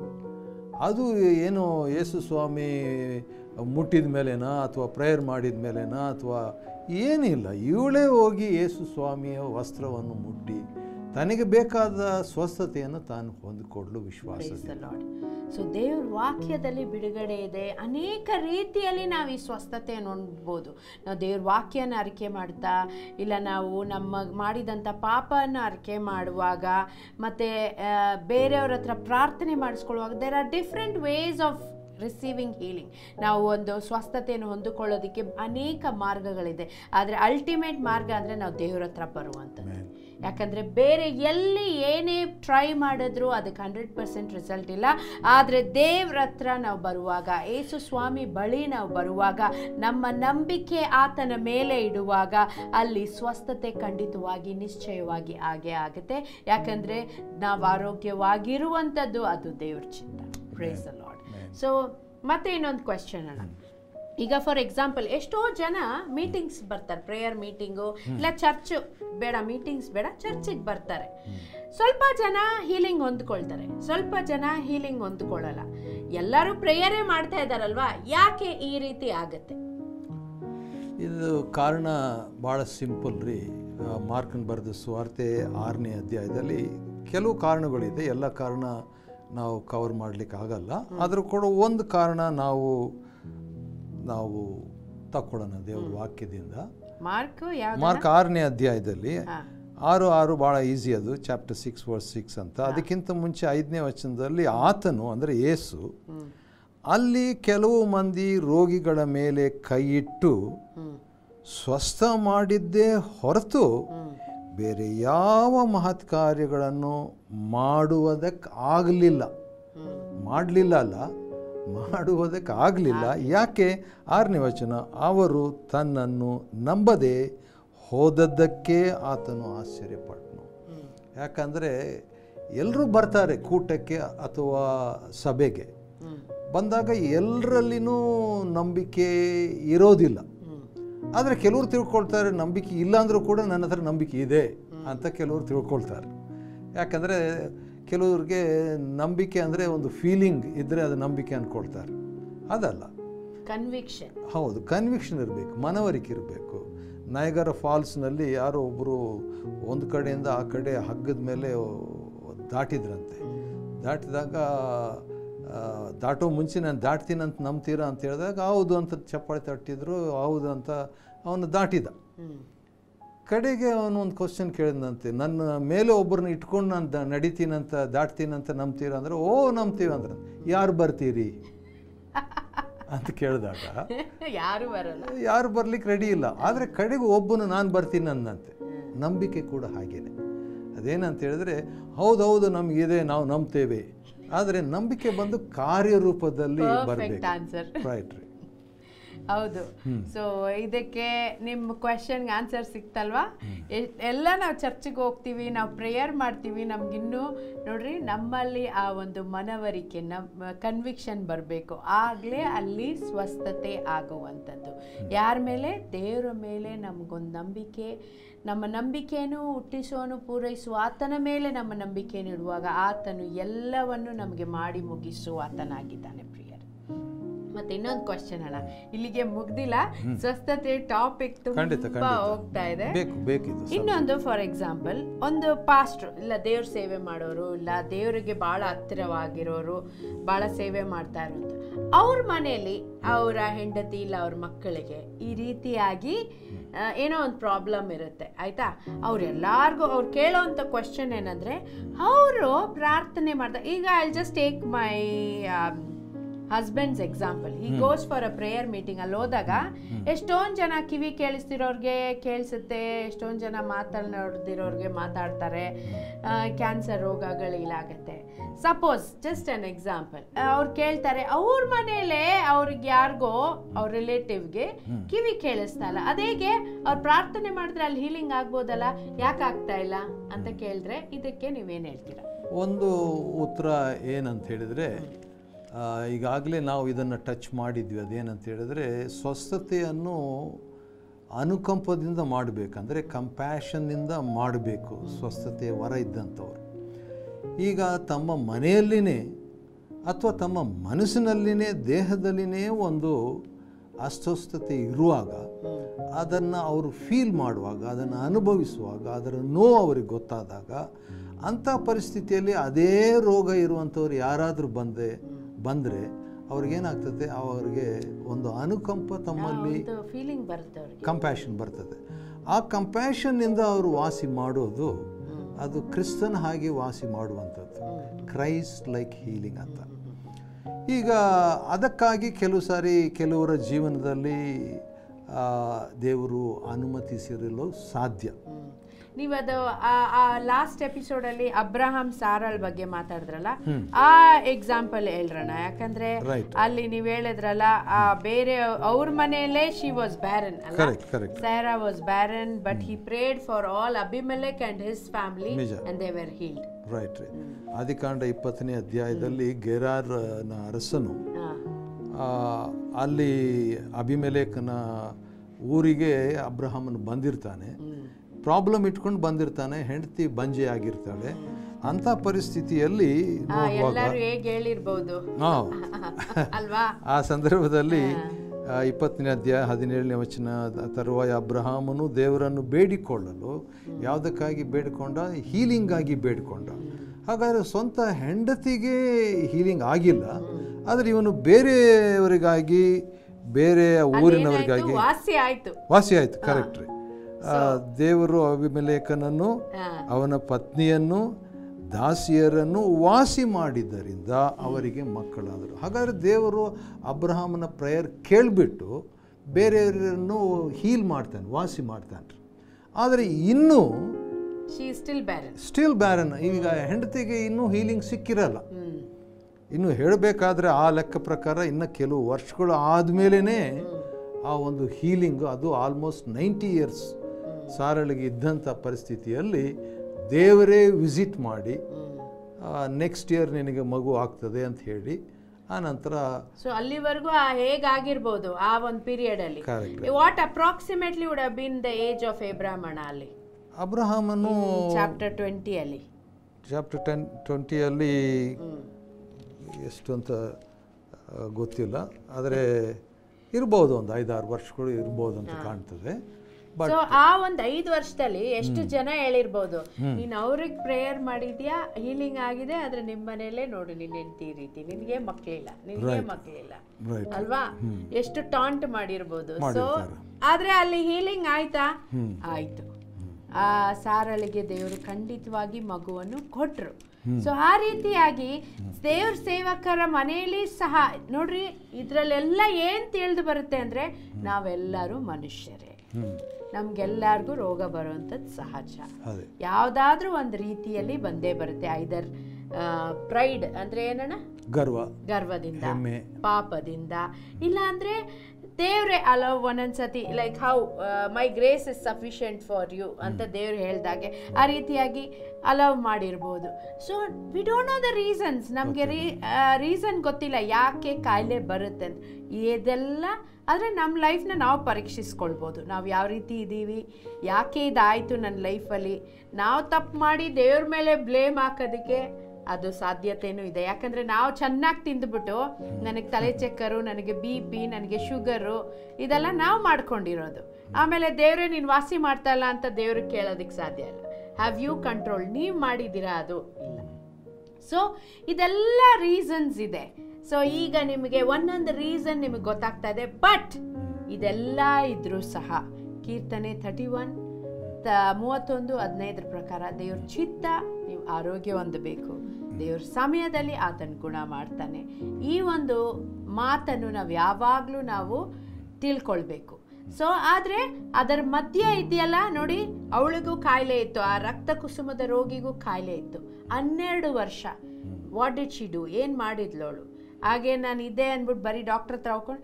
ಅದು ಏನು ಯೇಸು ಸ್ವಾಮಿ ಮುಟ್ಟಿದ ಮೇಲೆನಾ ಅಥವಾ ಪ್ರೇಯರ್ ಮಾಡಿದ ಮೇಲೆನಾ ಅಥವಾ ಏನಿಲ್ಲ ಇವಳೇ ಹೋಗಿ ಯೇಸು ಸ್ವಾಮಿಯ ವಸ್ತ್ರವನ್ನು ಮುಟ್ಟಿ ತನಗೆ ಬೇಕಾದ ಸ್ವಸ್ಥತೆಯನ್ನು ತಾನು ಹೊಂದಿಕೊಡ್ಲು ವಿಶ್ವಾಸದಿಂದ ಲಾರ್ಡ್ ಸೊ ದೇವ್ರ ವಾಕ್ಯದಲ್ಲಿ ಬಿಡುಗಡೆ ಇದೆ ಅನೇಕ ರೀತಿಯಲ್ಲಿ ನಾವು ಈ ಸ್ವಸ್ಥತೆಯನ್ನು ಹೊಂದ್ಬೋದು ನಾವು ದೇವ್ರ ವಾಕ್ಯನ ಅರಿಕೆ ಮಾಡ್ತಾ ಇಲ್ಲ ನಾವು ನಮ್ಮ ಮಾಡಿದಂಥ ಪಾಪನ ಅರಿಕೆ ಮಾಡುವಾಗ ಮತ್ತು ಬೇರೆಯವ್ರ ಹತ್ರ ಪ್ರಾರ್ಥನೆ ಮಾಡಿಸ್ಕೊಳ್ಳುವಾಗ there are different ways of receiving healing ನಾವು ಒಂದು ಸ್ವಸ್ಥತೆಯನ್ನು ಹೊಂದಿಕೊಳ್ಳೋದಕ್ಕೆ ಅನೇಕ ಮಾರ್ಗಗಳಿದೆ ಆದರೆ ಅಲ್ಟಿಮೇಟ್ ಮಾರ್ಗ ಅಂದರೆ ನಾವು ದೇವ್ರ ಹತ್ರ ಬರುವಂಥದ್ದು ಯಾಕಂದರೆ ಬೇರೆ ಎಲ್ಲಿ ಏನೇ ಟ್ರೈ ಮಾಡಿದ್ರು ಅದಕ್ಕೆ ಹಂಡ್ರೆಡ್ ಪರ್ಸೆಂಟ್ ರಿಸಲ್ಟ್ ಇಲ್ಲ ಆದರೆ ದೇವ್ರ ಹತ್ರ ನಾವು ಬರುವಾಗ ಏಸು ಸ್ವಾಮಿ ಬಳಿ ನಾವು ಬರುವಾಗ ನಮ್ಮ ನಂಬಿಕೆ ಆತನ ಮೇಲೆ ಇಡುವಾಗ ಅಲ್ಲಿ ಸ್ವಸ್ಥತೆ ಖಂಡಿತವಾಗಿ ನಿಶ್ಚಯವಾಗಿ ಆಗೇ ಆಗುತ್ತೆ ಯಾಕಂದರೆ ನಾವು ಆರೋಗ್ಯವಾಗಿರುವಂಥದ್ದು ಅದು ದೇವ್ರ ಚಿತ್ತ ಪ್ರೈಸ್ ದ ಲಾರ್ಡ್ ಸೊ ಮತ್ತೆ ಇನ್ನೊಂದು ಕ್ವೆಶನ್ ಅಣ್ಣ ಈಗ ಫಾರ್ ಎಕ್ಸಾಂಪಲ್ ಎಷ್ಟೋ ಜನ ಮೀಟಿಂಗ್ಸ್ ಬರ್ತಾರೆ ಪ್ರೇಯರ್ ಮೀಟಿಂಗು ಇಲ್ಲ ಚರ್ಚ್ ಬೇಡ ಮೀಟಿಂಗ್ಸ್ ಬೇಡ ಚರ್ಚಿಗೆ ಬರ್ತಾರೆ ಸ್ವಲ್ಪ ಜನ ಹೀಲಿಂಗ್ ಹೊಂದ್ಕೊಳ್ತಾರೆ ಸ್ವಲ್ಪ ಜನ ಹೀಲಿಂಗ್ ಹೊಂದ್ಕೊಳ್ಳಲ್ಲ ಎಲ್ಲರೂ ಪ್ರೇಯರೇ ಮಾಡ್ತಾ ಇದ್ದಾರಲ್ವಾ ಯಾಕೆ ಈ ರೀತಿ ಆಗತ್ತೆ ಇದು ಕಾರಣ ಭಾಳ ಸಿಂಪಲ್ ರೀ ಆ, ಮಾರ್ಕನ್ ಬರೆದ ಸುವಾರ್ತೆ ಆರನೇ ಅಧ್ಯಾಯದಲ್ಲಿ ಕೆಲವು ಕಾರಣಗಳಿದೆ ಎಲ್ಲ ಕಾರಣ ನಾವು ಕವರ್ ಮಾಡಲಿಕ್ಕೆ ಆಗಲ್ಲ ಆದರೂ ಕೂಡ ಒಂದು ಕಾರಣ ನಾವು ನಾವು ತಕ್ಕೊಳ್ಳೋಣ ದೇವ್ರ ವಾಕ್ಯದಿಂದ ಮಾರ್ಕ್ ಯಾವ ಮಾರ್ಕ್ ಆರನೇ ಅಧ್ಯಾಯದಲ್ಲಿ ಹಾ. ಆರು ಆರು ಭಾಳ ಈಸಿ ಅದು ಚಾಪ್ಟರ್ ಸಿಕ್ಸ್ ವರ್ಸ್ ಸಿಕ್ಸ್ ಅಂತ ಅದಕ್ಕಿಂತ ಮುಂಚೆ ಐದನೇ ವಚನದಲ್ಲಿ ಆತನು ಅಂದರೆ ಏಸು ಅಲ್ಲಿ ಕೆಲವು ಮಂದಿ ರೋಗಿಗಳ ಮೇಲೆ ಕೈ ಇಟ್ಟು ಹ್ಮ್ ಸ್ವಸ್ಥ ಮಾಡಿದ್ದೇ ಹೊರತು ಹ್ಮ್ ಬೇರೆ ಯಾವ ಮಹತ್ ಕಾರ್ಯಗಳನ್ನು ಮಾಡುವುದಕ್ಕೆ ಆಗಲಿಲ್ಲ ಹ್ಮ್ ಮಾಡಲಿಲ್ಲ ಅಲ್ಲ ಮಾಡುವುದಕ್ಕೆ ಆಗಲಿಲ್ಲ ಯಾಕೆ ಆರನೇ ವಚನ ಅವರು ತನ್ನನ್ನು ನಂಬದೆ ಹೋದದ್ದಕ್ಕೆ ಆತನು ಆಶ್ಚರ್ಯಪಟ್ಟನು ಹ್ಮ್ ಯಾಕಂದರೆ ಎಲ್ಲರೂ ಬರ್ತಾರೆ ಕೂಟಕ್ಕೆ ಅಥವಾ ಸಭೆಗೆ ಹ್ಮ್ ಬಂದಾಗ ಎಲ್ಲರಲ್ಲಿನೂ ನಂಬಿಕೆ ಇರೋದಿಲ್ಲ ಹ್ಮ್ ಆದರೆ ಕೆಲವರು ತಿಳ್ಕೊಳ್ತಾರೆ ನಂಬಿಕೆ ಇಲ್ಲ ಅಂದರೂ ಕೂಡ ನನ್ನ ಹತ್ರ ನಂಬಿಕೆ ಇದೆ ಅಂತ ಕೆಲವರು ತಿಳ್ಕೊಳ್ತಾರೆ ಯಾಕಂದರೆ ಕೆಲವ್ರಿಗೆ ನಂಬಿಕೆ ಅಂದರೆ ಒಂದು ಫೀಲಿಂಗ್ ಇದ್ದರೆ ಅದು ನಂಬಿಕೆ ಅಂದ್ಕೊಳ್ತಾರೆ ಅದಲ್ಲ ಕನ್ವಿಕ್ಷನ್ ಹೌದು ಕನ್ವಿಕ್ಷನ್ ಇರಬೇಕು ಮನವರಿಕೆ ಇರಬೇಕು ನಯಗರ ಫಾಲ್ಸ್ನಲ್ಲಿ ಯಾರೋ ಒಬ್ಬರು ಒಂದು ಕಡೆಯಿಂದ ಆ ಕಡೆ ಹಗ್ಗದ ಮೇಲೆ ದಾಟಿದ್ರಂತೆ ದಾಟಿದಾಗ ಆ, ದಾಟೋ ಮುಂಚೆ ನಾನು ದಾಟ್ತೀನಿ ಅಂತ ನಂಬ್ತೀರಾ ಅಂತ ಹೇಳಿದಾಗ ಹೌದು ಅಂತ ಚಪ್ಪಾಳೆ ತಟ್ಟಿದ್ರು ಹೌದು ಅಂತ ಅವನು ದಾಟಿದ ಹ್ಮ್ ಕಡೆಗೆ ಅವನು ಒಂದು ಕ್ವಶನ್ ಕೇಳಿದಂತೆ ನನ್ನ ಮೇಲೆ ಒಬ್ಬರನ್ನ ಇಟ್ಕೊಂಡು ನಾನು ದ ನಡಿತೀನಂತ ದಾಟ್ತೀನಂತ ನಂಬ್ತೀರಾ ಅಂದರೆ ಓ ನಂಬ್ತೀವಿ ಅಂದ್ರೆ ಯಾರು ಬರ್ತೀರಿ ಅಂತ ಕೇಳಿದಾಗ ಯಾರು ಬರಲ್ಲ ಯಾರು ಬರ್ಲಿಕ್ಕೆ ರೆಡಿ ಇಲ್ಲ ಆದರೆ ಕಡೆಗೆ ಒಬ್ಬನು ನಾನು ಬರ್ತೀನಿ ಅಂದಂತೆ ನಂಬಿಕೆ ಕೂಡ ಹಾಗೇನೆ ಅದೇನಂತ ಹೇಳಿದ್ರೆ ಹೌದೌದು ನಮಗಿದೆ ನಾವು ನಂಬ್ತೇವೆ ಆದರೆ ನಂಬಿಕೆ ಬಂದು ಕಾರ್ಯರೂಪದಲ್ಲಿ ಪರ್ಫೆಕ್ಟ್ ಬರಬೇಕು ಆನ್ಸರ್ ರೈಟ್ ರೀ ಹೌದು ಸೊ ಇದಕ್ಕೆ ನಿಮ್ಮ ಕ್ವೆಶನ್ಗೆ ಆನ್ಸರ್ ಸಿಕ್ತಲ್ವಾ ಎ- ಎಲ್ಲ ನಾವು ಚರ್ಚಿಗೆ ಹೋಗ್ತೀವಿ ನಾವು ಪ್ರೇಯರ್ ಮಾಡ್ತೀವಿ ನಮ್ಗಿನ್ನೂ ನೋಡ್ರಿ ನಮ್ಮಲ್ಲಿ ಆ ಒಂದು ಮನವರಿಕೆ ನಮ್ಮ ಕನ್ವಿಕ್ಷನ್ ಬರಬೇಕು ಆಗಲೇ ಅಲ್ಲಿ ಸ್ವಸ್ಥತೆ ಆಗುವಂಥದ್ದು ಯಾರ ಮೇಲೆ ದೇವರ ಮೇಲೆ ನಮಗೊಂದು ನಂಬಿಕೆ ನಮ್ಮ ನಂಬಿಕೆಯನ್ನು ಹುಟ್ಟಿಸೋನು ಪೂರೈಸುವ ಆತನ ಮೇಲೆ ನಮ್ಮ ನಂಬಿಕೆಯನ್ನು ಇಡುವಾಗ ಆತನು ಎಲ್ಲವನ್ನು ನಮಗೆ ಮಾಡಿ ಮುಗಿಸುವ ಆತನಾಗಿದ್ದಾನೆ ಪ್ರಿಯರು ಮತ್ತೆ ಇನ್ನೊಂದು ಕ್ವಶನ್ ಅಣ್ಣ ಇಲ್ಲಿಗೆ ಮುಗ್ದಿಲ್ಲ ಸ್ವಸ್ಥತೆ ಟಾಪಿಕ್ ಖಂಡಿತ ತುಂಬಾ ಖಂಡಿತ ಹೋಗ್ತಾ ಇದೆ ಬೇಕು ಬೇಕಿದು ಸ್ವಲ್ಪ. ಇನ್ನೊಂದು ಫಾರ್ ಎಕ್ಸಾಂಪಲ್ ಒಂದು ಪಾಸ್ಟ್ರು ಇಲ್ಲ ದೇವ್ರ ಸೇವೆ ಮಾಡೋರು ಇಲ್ಲ ದೇವರಿಗೆ ಭಾಳ ಹತ್ತಿರವಾಗಿರೋರು ಭಾಳ ಸೇವೆ ಮಾಡ್ತಾ ಇರೋದು ಅವ್ರ ಮನೆಯಲ್ಲಿ ಅವರ ಹೆಂಡತಿ ಇಲ್ಲ ಅವ್ರ ಮಕ್ಕಳಿಗೆ ಈ ರೀತಿಯಾಗಿ ಆ, ಏನೋ ಒಂದು ಪ್ರಾಬ್ಲಮ್ ಇರುತ್ತೆ ಆಯ್ತಾ ಅವ್ರು ಎಲ್ಲಾರ್ಗೂ ಅವ್ರು ಕೇಳೋವಂಥ ಕ್ವಶನ್ ಏನಂದ್ರೆ ಅವರು ಪ್ರಾರ್ಥನೆ ಮಾಡ್ತಾರೆ ಈಗ I just take my husband's example he goes for a prayer meeting ಅಲ್ಲಿ ಹೋದಾಗ ಎಷ್ಟೊಂದು ಜನ ಕಿವಿ ಕೇಳಿಸ್ತಿರೋರ್ಗೆ ಕೇಳಿಸುತ್ತೆ ಎಷ್ಟೊಂದು ಜನ ಮಾತನಾಡ್ದಿರೋರ್ಗೆ ಮಾತಾಡ್ತಾರೆ ಕ್ಯಾನ್ಸರ್ ರೋಗಗಳಿಲಾಗತ್ತೆ ಸಪೋಸ್ ಜಸ್ಟ್ ಅನ್ ಎಕ್ಸಾಂಪಲ್ ಅವ್ರು ಕೇಳ್ತಾರೆ ಅವ್ರ ಮನೇಲೆ ಅವ್ರಿಗೆ ಯಾರಿಗೋ ಅವ್ರ ರಿಲೇಟಿವ್ಗೆ ಕಿವಿ ಕೇಳಿಸ್ತಾ ಇಲ್ಲ ಅದೇಗೆ ಅವ್ರು ಪ್ರಾರ್ಥನೆ ಮಾಡಿದ್ರೆ ಅಲ್ಲಿ ಹೀಲಿಂಗ್ ಆಗ್ಬೋದಲ್ಲ ಯಾಕೆ ಆಗ್ತಾ ಇಲ್ಲ ಅಂತ ಕೇಳಿದ್ರೆ ಇದಕ್ಕೆ ನೀವೇನು ಹೇಳ್ತೀರಾ ಒಂದು ಉತ್ತರ ಏನಂತ ಹೇಳಿದರೆ ಈಗಾಗಲೇ ನಾವು ಇದನ್ನು ಟಚ್ ಮಾಡಿದ್ವಿ ಅದೇನಂತ ಹೇಳಿದರೆ ಸ್ವಸ್ಥತೆಯನ್ನು ಅನುಕಂಪದಿಂದ ಮಾಡಬೇಕಂದ್ರೆ ಕಂಪ್ಯಾಷನ್ನಿಂದ ಮಾಡಬೇಕು ಸ್ವಸ್ಥತೆಯ ವರ ಇದ್ದಂಥವ್ರು ಈಗ ತಮ್ಮ ಮನೆಯಲ್ಲಿನೇ ಅಥವಾ ತಮ್ಮ ಮನಸ್ಸಿನಲ್ಲಿನೇ ದೇಹದಲ್ಲಿನೇ ಒಂದು ಅಸ್ವಸ್ಥತೆ ಇರುವಾಗ ಅದನ್ನು ಅವರು ಫೀಲ್ ಮಾಡುವಾಗ ಅದನ್ನು ಅನುಭವಿಸುವಾಗ ಅದರ ನೋವು ಅವರಿಗೆ ಗೊತ್ತಾದಾಗ ಅಂಥ ಪರಿಸ್ಥಿತಿಯಲ್ಲಿ ಅದೇ ರೋಗ ಇರುವಂಥವ್ರು ಯಾರಾದರೂ ಬಂದೆ ಬಂದರೆ ಅವ್ರಿಗೇನಾಗ್ತದೆ ಅವರಿಗೆ ಒಂದು ಅನುಕಂಪ ತಮ್ಮಲ್ಲಿ ಒಂದು ಫೀಲಿಂಗ್ ಬರುತ್ತೆ ಅವ್ರಿಗೆ ಕಂಪ್ಯಾಷನ್ ಬರ್ತದೆ ಆ ಕಂಪ್ಯಾಷನ್ನಿಂದ ಅವರು ವಾಸಿ ಮಾಡೋದು ಅದು ಕ್ರಿಸ್ತನ ಹಾಗೆ ವಾಸಿ ಮಾಡುವಂಥದ್ದು ಕ್ರೈಸ್ಟ್ ಲೈಕ್ ಹೀಲಿಂಗ್ ಅಂತ ಈಗ ಅದಕ್ಕಾಗಿ ಕೆಲವು ಸಾರಿ ಕೆಲವರ ಜೀವನದಲ್ಲಿ ಆ, ದೇವರು ಅನುಮತಿಸಿರಲು ಸಾಧ್ಯ ಹ್ಮ್. ನೀವದು ಆ- ಆ ಲಾಸ್ಟ್ ಎಪಿಸೋಡ್ ಅಲ್ಲಿ ಅಬ್ರಹಾಂ ಸಾರಳ್ ಬಗ್ಗೆ ಮಾತಾಡಿದ್ರಲ್ಲ ಆ ಎಕ್ಸಾಂಪಲ್ ಹೇಳ್ರಣ ಯಾಕಂದ್ರೆ Right. ಅಲ್ಲಿ ನೀವ್ ಹೇಳಿದ್ರಲ್ಲ ಆ ಬೇರೆ ಅವ್ರ ಮನೆಯಲ್ಲೇ ಶಿ ವಾಸ್ ಬ್ಯಾರನ್ ಅಲ್ಲ correct correct Sarah was barren but he prayed for all Abimelech and his family ನಿಜ. And they were healed right ರೀ ಆದಿಕಾಂಡ ಇಪ್ಪತ್ತನೇ ಅಧ್ಯಾಯದಲ್ಲಿ ಗೆರಾರ್ನ ಅರಸನು ಆ, ಅಲ್ಲಿ ಅಭಿಮೆಲೇಕನ ಊರಿಗೆ ಅಬ್ರಹಾಮನ್ ಬಂದಿರ್ತಾನೆ ಪ್ರಾಬ್ಲಮ್ ಇಟ್ಕೊಂಡು ಬಂದಿರ್ತಾನೆ ಹೆಂಡತಿ ಬಂಜೆ ಆಗಿರ್ತಾಳೆ ಅಂಥ ಪರಿಸ್ಥಿತಿಯಲ್ಲಿ ನೋಡುವಾಗ ಎಲ್ಲರೂ ಹೇಗೆ ಹೇಳಿರ್ಬೋದು ಹಾ. ಅಲ್ವಾ ಆ ಸಂದರ್ಭದಲ್ಲಿ ಆ, ಇಪ್ಪತ್ತನೇ ಅಧ್ಯಾಯ ಹದಿನೇಳನೇ ವಚನ ತರುವಾಯ ಅಬ್ರಹಾಮನು ದೇವರನ್ನು ಬೇಡಿಕೊಳ್ಳಲು ಯಾವುದಕ್ಕಾಗಿ ಬೇಡಿಕೊಂಡ ಹೀಲಿಂಗಾಗಿ ಬೇಡಿಕೊಂಡ ಹಾಗಾದರೆ ಸ್ವಂತ ಹೆಂಡತಿಗೆ ಹೀಲಿಂಗ್ ಆಗಿಲ್ಲ ಆದರೆ ಇವನು ಬೇರೆಯವರಿಗಾಗಿ ಬೇರೆ ಊರಿನವರಿಗಾಗಿ ವಾಸಿ ಆಯ್ತು ವಾಸಿ ಆಯಿತು ಕರೆಕ್ಟ್ ರೀ ಆ, ದೇವರು ಅಭಿಮಲೇಖನನ್ನು ಹಾ. ಅವನ ಪತ್ನಿಯನ್ನು ದಾಸಿಯರನ್ನು ವಾಸಿ ಮಾಡಿದ್ದರಿಂದ ಅವರಿಗೆ ಮಕ್ಕಳಾದರು ಹಾಗಾದರೆ ದೇವರು ಅಬ್ರಹಾಮನ ಪ್ರೇಯರ್ ಕೇಳಿಬಿಟ್ಟು ಬೇರೆಯವರನ್ನು ಹೀಲ್ ಮಾಡ್ತಾನೆ ವಾಸಿ ಮಾಡ್ತಾನೆ ಆದರೆ ಇನ್ನೂ she still barren still barren ಈಗ ಹೆಂಡತಿಗೆ ಇನ್ನೂ ಹೀಲಿಂಗ್ ಸಿಕ್ಕಿರಲ್ಲ ಹ್ಮ್ ಇನ್ನು ಹೇಳಬೇಕಾದ್ರೆ ಆ ಲೆಕ್ಕ ಪ್ರಕಾರ ಇನ್ನು ಕೆಲವು ವರ್ಷಗಳು ಆದಮೇಲೇ ಆ ಒಂದು ಹೀಲಿಂಗು ಅದು ಆಲ್ಮೋಸ್ಟ್ ನೈಂಟಿ ಇಯರ್ಸ್ ಸಾರಳಿಗೆ ಇದ್ದಂಥ ಪರಿಸ್ಥಿತಿಯಲ್ಲಿ ದೇವರೇ ವಿಸಿಟ್ ಮಾಡಿ ನೆಕ್ಸ್ಟ್ ಇಯರ್ ನಿನಗೆ ಮಗು ಆಗ್ತದೆ ಅಂತ ಹೇಳಿ ಆ ನಂತರ ಸೊ ಅಲ್ಲಿವರೆಗೂ ಆ ಹೇಗಾಗಿರ್ಬೋದು ಆ ಒಂದು ಪೀರಿಯಡ್ ಅಲ್ಲಿ Correct. What approximately would have been the age of ಎಬ್ರಾಹ್ಮಣ ಅಲ್ಲಿ ಅಬ್ರಹಾಮನು ಚಾಪ್ಟರ್ ಟ್ವೆಂಟಿ ಅಲ್ಲಿ ಚಾಪ್ಟರ್ ಟೆನ್ ಟ್ವೆಂಟಿಯಲ್ಲಿ ಹ್ಮ್. ಎಷ್ಟು ಅಂತ ಆ, ಗೊತ್ತಿಲ್ಲ ಆದರೆ ಇರ್ಬೋದು ಒಂದು ಐದಾರು ವರ್ಷಗಳು ಇರ್ಬೋದು ಅಂತ ಕಾಣ್ತದೆ ಬಟ್ ಸೊ ಆ ಒಂದ್ ಐದು ವರ್ಷದಲ್ಲಿ ಎಷ್ಟು ಜನ ಹೇಳಿರ್ಬೋದು ನೀನ್ ಅವ್ರಿಗೆ ಪ್ರೇಯರ್ ಮಾಡಿದ್ಯಾ ಹೀಲಿಂಗ್ ಆಗಿದೆ ಆದ್ರೆ ನಿಮ್ ಮನೇಲೆ ನೋಡು ನಿನ್ನ ಹೆಂಡತಿ ಈ ರೀತಿ ನಿನ್ಗೆ ಮಕ್ಳಿಲ್ಲ ನಿನ್ಗೆ ಮಕ್ಳಿಲ್ಲ ರೈಟ್ ಅಲ್ವಾ ಎಷ್ಟು ಟಾಂಟ್ ಮಾಡಿರ್ಬೋದು ಸೊ ಮಾಡಿರ್ತಾರೆ. ಆದ್ರೆ ಅಲ್ಲಿ ಹೀಲಿಂಗ್ ಆಯ್ತಾ ಆಯ್ತು ಆ ಸಾರಳಿಗೆ ದೇವರು ಖಂಡಿತವಾಗಿ ಮಗುವನ್ನು ಕೊಟ್ರು ಸೊ ಆ ರೀತಿಯಾಗಿ ದೇವ್ರ ಸೇವಕರ ಮನೆಯಲ್ಲಿ ಸಹ ನೋಡ್ರಿ ಇದ್ರಲ್ಲೆಲ್ಲ ಏನ್ ತಿಳಿದು ಬರುತ್ತೆ ಅಂದ್ರೆ ನಾವೆಲ್ಲರೂ ಮನುಷ್ಯರೇ ಹ್ಞೂ ನಮ್ಗೆಲ್ಲರಿಗೂ ರೋಗ ಬರುವಂಥದ್ದು ಸಹಜ ಅದೇ ಯಾವ್ದಾದ್ರೂ ಒಂದು ರೀತಿಯಲ್ಲಿ ಬಂದೇ ಬರುತ್ತೆ ಐದರ್ ಪ್ರೈಡ್ ಅಂದ್ರೆ ಏನಣ್ಣ ಗರ್ವ ಗರ್ವದಿಂದ ಹೆಮ್ಮೆ ಪಾಪದಿಂದ ಇಲ್ಲ ಅಂದ್ರೆ ದೇವ್ರೆ ಅಲವ್ ಒಂದೊಂದ್ಸತಿ like how my grace is sufficient for you ಅಂತ ದೇವ್ರು ಹೇಳ್ದಾಗೆ ಆ ರೀತಿಯಾಗಿ ಅಲವ್ ಮಾಡಿರ್ಬೋದು so we don't know the reasons ನಮಗೆ ರೀ ರೀಸನ್ ಗೊತ್ತಿಲ್ಲ ಯಾಕೆ ಕಾಯಿಲೆ ಬರುತ್ತೆ ಅಂತ ಇದೆಲ್ಲ ಆದರೆ ನಮ್ಮ ಲೈಫ್ನ ನಾವು ಪರೀಕ್ಷಿಸ್ಕೊಳ್ಬೋದು ನಾವು ಯಾವ ರೀತಿ ಇದ್ದೀವಿ ಯಾಕೆ ಇದಾಯಿತು ನನ್ನ ಲೈಫಲ್ಲಿ ನಾವು ತಪ್ಪು ಮಾಡಿ ದೇವ್ರ ಮೇಲೆ ಬ್ಲೇಮ್ ಹಾಕೋದಕ್ಕೆ ಅದು ಸಾಧ್ಯತೆನೂ ಇದೆ ಯಾಕಂದ್ರೆ ನಾವು ಚೆನ್ನಾಗಿ ತಿಂದ್ಬಿಟ್ಟು ನನಗೆ ತಲೆ ಚಕ್ಕರು ನನಗೆ ಬಿ ಪಿ ನನಗೆ ಶುಗರು ಇದೆಲ್ಲ ನಾವು ಮಾಡ್ಕೊಂಡಿರೋದು ಆಮೇಲೆ ದೇವ್ರೆ ನೀನು ವಾಸಿ ಮಾಡ್ತಾ ಇಲ್ಲ ಅಂತ ದೇವ್ರಿಗೆ ಕೇಳೋದಕ್ಕೆ ಸಾಧ್ಯ ಇಲ್ಲ ಹ್ಯಾವ್ ಯು ಕಂಟ್ರೋಲ್ ನೀವು ಮಾಡಿದ್ದೀರಾ ಅದು ಇಲ್ಲ ಸೊ ಇದೆಲ್ಲ ರೀಸನ್ಸ್ ಇದೆ ಸೊ ಈಗ ನಿಮಗೆ ಒಂದೊಂದು ರೀಸನ್ ನಿಮಗೆ ಗೊತ್ತಾಗ್ತಾ ಇದೆ ಬಟ್ ಇದೆಲ್ಲ ಇದ್ರೂ ಸಹ ಕೀರ್ತನೆ ಥರ್ಟಿ ಒನ್ ತ ಮೂವತ್ತೊಂದು ಹದಿನೈದರ ಪ್ರಕಾರ ದೇವ್ರ ಚಿತ್ತ ನೀವು ಆರೋಗ್ಯ ಹೊಂದಬೇಕು ದೇವ್ರ ಸಮಯದಲ್ಲಿ ಆತನ ಗುಣ ಮಾಡ್ತಾನೆ ಈ ಒಂದು ಮಾತನ್ನು ನಾವು ಯಾವಾಗಲೂ ನಾವು ತಿಳ್ಕೊಳ್ಬೇಕು ಸೊ ಆದರೆ ಅದರ ಮಧ್ಯ ಇದೆಯಲ್ಲ ನೋಡಿ ಅವಳಿಗೂ ಕಾಯಿಲೆ ಇತ್ತು ಆ ರಕ್ತ ಕುಸುಮದ ರೋಗಿಗೂ ಕಾಯಿಲೆ ಇತ್ತು ಹನ್ನೆರಡು ವರ್ಷ ವಾಟ್ ಡಿಡ್ ಶಿ ಡೂ ಏನು ಮಾಡಿದ್ಲು ಅವಳು ಹಾಗೆ ನಾನು ಇದ್ದೆ ಅಂದ್ಬಿಟ್ಟು ಬರೀ ಡಾಕ್ಟರ್ ಹತ್ರ ಹೋಗ್ಕೊಂಡು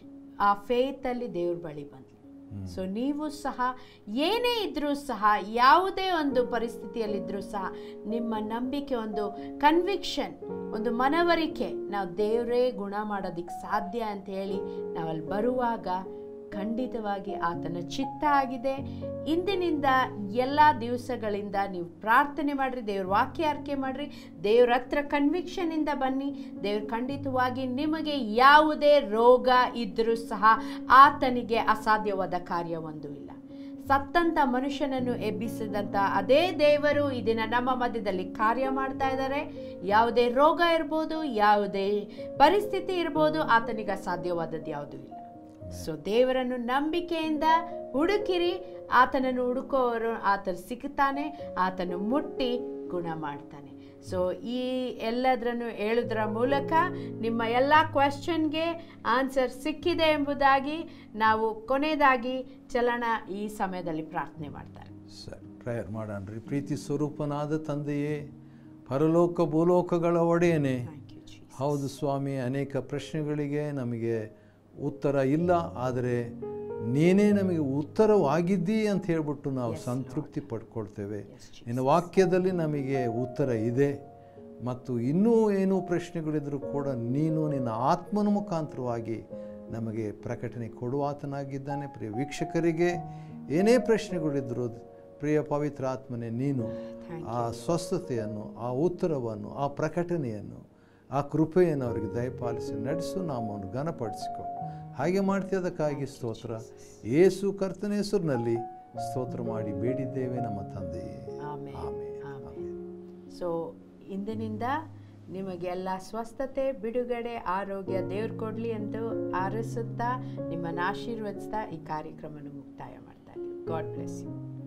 ಆ ಫೇತಲ್ಲಿ ದೇವ್ರ ಬಳಿ ಬಂದ್ಲು ಸೊ ನೀವು ಸಹ ಏನೇ ಇದ್ರೂ ಸಹ ಯಾವುದೇ ಒಂದು ಪರಿಸ್ಥಿತಿಯಲ್ಲಿದ್ದರೂ ಸಹ ನಿಮ್ಮ ನಂಬಿಕೆ ಒಂದು ಕನ್ವಿಕ್ಷನ್ ಒಂದು ಮನವರಿಕೆ ನಾವು ದೇವರೇ ಗುಣ ಮಾಡೋದಕ್ಕೆ ಸಾಧ್ಯ ಅಂತ ಹೇಳಿ ನಾವಲ್ಲಿ ಬರುವಾಗ ಖಂಡಿತವಾಗಿ ಆತನ ಚಿತ್ತ ಆಗಿದೆ ಇಂದಿನಿಂದ ಎಲ್ಲ ದಿವಸಗಳಿಂದ ನೀವು ಪ್ರಾರ್ಥನೆ ಮಾಡಿರಿ ದೇವ್ರ ವಾಕ್ಯ ಅರ್ಕೆ ಮಾಡಿರಿ ದೇವ್ರ ಹತ್ರ ಕನ್ವಿಕ್ಷನಿಂದ ಬನ್ನಿ ದೇವ್ರ ಖಂಡಿತವಾಗಿ ನಿಮಗೆ ಯಾವುದೇ ರೋಗ ಇದ್ದರೂ ಸಹ ಆತನಿಗೆ ಅಸಾಧ್ಯವಾದ ಕಾರ್ಯ ಒಂದು ಇಲ್ಲ ಸತ್ತಂತ ಮನುಷ್ಯನನ್ನು ಎಬ್ಬಿಸಿದಂಥ ಅದೇ ದೇವರು ಈ ದಿನ ನಮ್ಮ ಮಧ್ಯದಲ್ಲಿ ಕಾರ್ಯ ಮಾಡ್ತಾ ಇದ್ದಾರೆ ಯಾವುದೇ ರೋಗ ಇರ್ಬೋದು ಯಾವುದೇ ಪರಿಸ್ಥಿತಿ ಇರ್ಬೋದು ಆತನಿಗೆ ಅಸಾಧ್ಯವಾದದ್ದು ಯಾವುದೂ ಇಲ್ಲ ಸೊ ದೇವರನ್ನು ನಂಬಿಕೆಯಿಂದ ಹುಡುಕಿರಿ ಆತನನ್ನು ಹುಡುಕೋರು ಆತನ ಸಿಗ್ತಾನೆ ಆತನು ಮುಟ್ಟಿ ಗುಣ ಮಾಡ್ತಾನೆ ಸೊ ಈ ಎಲ್ಲದರನ್ನು ಹೇಳೋದ್ರ ಮೂಲಕ ನಿಮ್ಮ ಎಲ್ಲ ಕ್ವೆಶ್ಚನ್ಗೆ ಆನ್ಸರ್ ಸಿಕ್ಕಿದೆ ಎಂಬುದಾಗಿ ನಾವು ಕೊನೆಯದಾಗಿ ಚಲನ ಈ ಸಮಯದಲ್ಲಿ ಪ್ರಾರ್ಥನೆ ಮಾಡ್ತಾರೆ ಸರಿ ಪ್ರೇಯರ್ ಮಾಡೋಣ್ರಿ ಪ್ರೀತಿ ಸ್ವರೂಪನಾದ ತಂದೆಯೇ ಪರಲೋಕ ಭೂಲೋಕಗಳ ಒಡೆಯನೇ ಥ್ಯಾಂಕ್ ಯು ಜೀ ಹೌದು ಸ್ವಾಮಿ ಅನೇಕ ಪ್ರಶ್ನೆಗಳಿಗೆ ನಮಗೆ ಉತ್ತರ ಇಲ್ಲ ಆದರೆ ನೀನೇ ನಮಗೆ ಉತ್ತರವಾಗಿದ್ದಿ ಅಂತ ಹೇಳ್ಬಿಟ್ಟು ನಾವು ಸಂತೃಪ್ತಿ ಪಡ್ಕೊಳ್ತೇವೆ ನಿನ್ನ ವಾಕ್ಯದಲ್ಲಿ ನಮಗೆ ಉತ್ತರ ಇದೆ ಮತ್ತು ಇನ್ನೂ ಏನೂ ಪ್ರಶ್ನೆಗಳಿದ್ರೂ ಕೂಡ ನೀನು ನಿನ್ನ ಆತ್ಮನ ಮುಖಾಂತರವಾಗಿ ನಮಗೆ ಪ್ರಕಟಣೆ ಕೊಡುವಾತನಾಗಿದ್ದಾನೆ ಪ್ರಿಯ ವೀಕ್ಷಕರಿಗೆ ಏನೇ ಪ್ರಶ್ನೆಗಳಿದ್ರೂ ಪ್ರಿಯ ಪವಿತ್ರ ಆತ್ಮನೇ ನೀನು ಆ ಸ್ವಸ್ಥತೆಯನ್ನು ಆ ಉತ್ತರವನ್ನು ಆ ಪ್ರಕಟಣೆಯನ್ನು ಆ ಕೃಪೆಯನ್ನು ಅವರಿಗೆ ದಯಪಾಲಿಸಿ ನಡೆಸು ನಾಮವನ್ನು ಘನಪಡಿಸಿಕೊ ಹಾಗೆ ಮಾಡ್ತಿದ್ದಕ್ಕಾಗಿ ಸ್ತೋತ್ರ ಏಸು ಕರ್ತನ ಹೆಸರಿನಲ್ಲಿ ಸ್ತೋತ್ರ ಮಾಡಿ ಬೇಡಿದ್ದೇವೆ ನಮ್ಮ ತಂದೆಯೇ ಆಮೇಲೆ ಆಮೇಲೆ ಆಮೇಲೆ ಸೊ ಇಂದಿನಿಂದ ನಿಮಗೆಲ್ಲ ಸ್ವಸ್ಥತೆ ಬಿಡುಗಡೆ ಆರೋಗ್ಯ ದೇವ್ರು ಕೊಡಲಿ ಎಂದು ಆರಿಸುತ್ತಾ ನಿಮ್ಮನ್ನು ಆಶೀರ್ವದಿಸ್ತಾ ಈ ಕಾರ್ಯಕ್ರಮವನ್ನು ಮುಕ್ತಾಯ ಮಾಡ್ತಾ ಇದ್ದೀವಿ ಗಾಡ್ ಬ್ಲೆಸ್ ಯು